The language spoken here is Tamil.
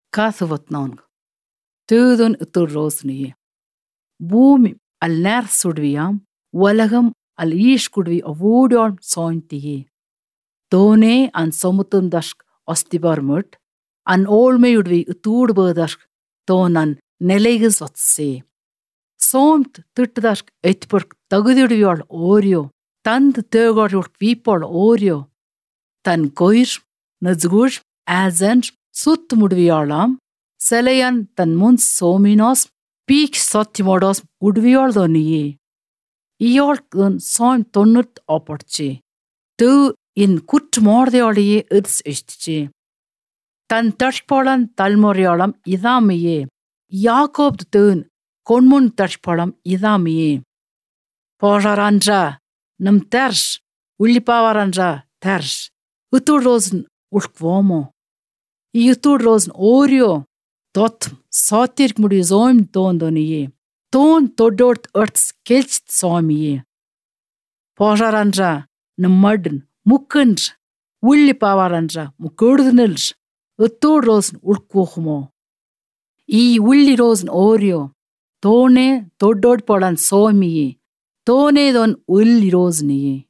Cathafat nang. Töðun utur ரோஸ்னியே பூமி அல் நேர் சுடுவியாம் உலகம் அல் ஈஷ் குடுவி அவோடியாம் சாய்ந்தியே தோனே அன் சொமுத்தும் தஷ்க் ஒஸ்திபர்முட் அன் ஓழ்மையுடுவி தூடுபதஷ்க் தோன் அன் நிலைகு சொத்சே சோmt திட்டுதஷ்க் எத்பர்க் தகுதியுடுவியாள் ஓரியோ தந்து தேகாடியோட் வீப்பாள் ஓரியோ தன் கொயிர் நஜ்குஷ் ஆசன் சுத்து முடிவியாளாம் செலையன் தன் முன் சோமினாஸ் பீக் சத்திமோடாஸ் உடுவியாள் தோனியே இயாள் தன் சாய்ம் தொன்னுத் ஆப்பட்சே து இன் குற்று மார்தையாளையே இர்ஸ் இஷ்டிச்சே தன் தஷ்பாளன் தல்மொறையாளம் இதாமையே யாக்கோப் தேன் கொன்முன் தஷ்பாளம் இதாமையே போஷாரன்றா நம் தெர்ஷ் உள்ளிப்பாவாரன்றா தெர்ஷ் உத்துಡ್ ரோசன் உள்க்வோமோ இயுத்துಡ್ ரோசன் ஓரியோ tot satirk muடி zoim tondoniye ton todort örts kelcht somiye போஷாரன்றா நம் மடன் முக்கன்ற உள்ளி பாவாரன்ற முக்கொடுதுனல்ஷ் உத்தோடு ரோசன் உள்கோகுமோ ಈ ಉಳ್ಳಿ ರೋಸನ್ ಓರಿಯೋ ತೋಣೆ ದೊಡ್ಡೋಡ್ ಪೊಡನ್ ಸೋಮಿಯೇ ತೋನೆ ದೊನ್ ಉಳ್ಳಿ ರೋಸ್ನಿಯೇ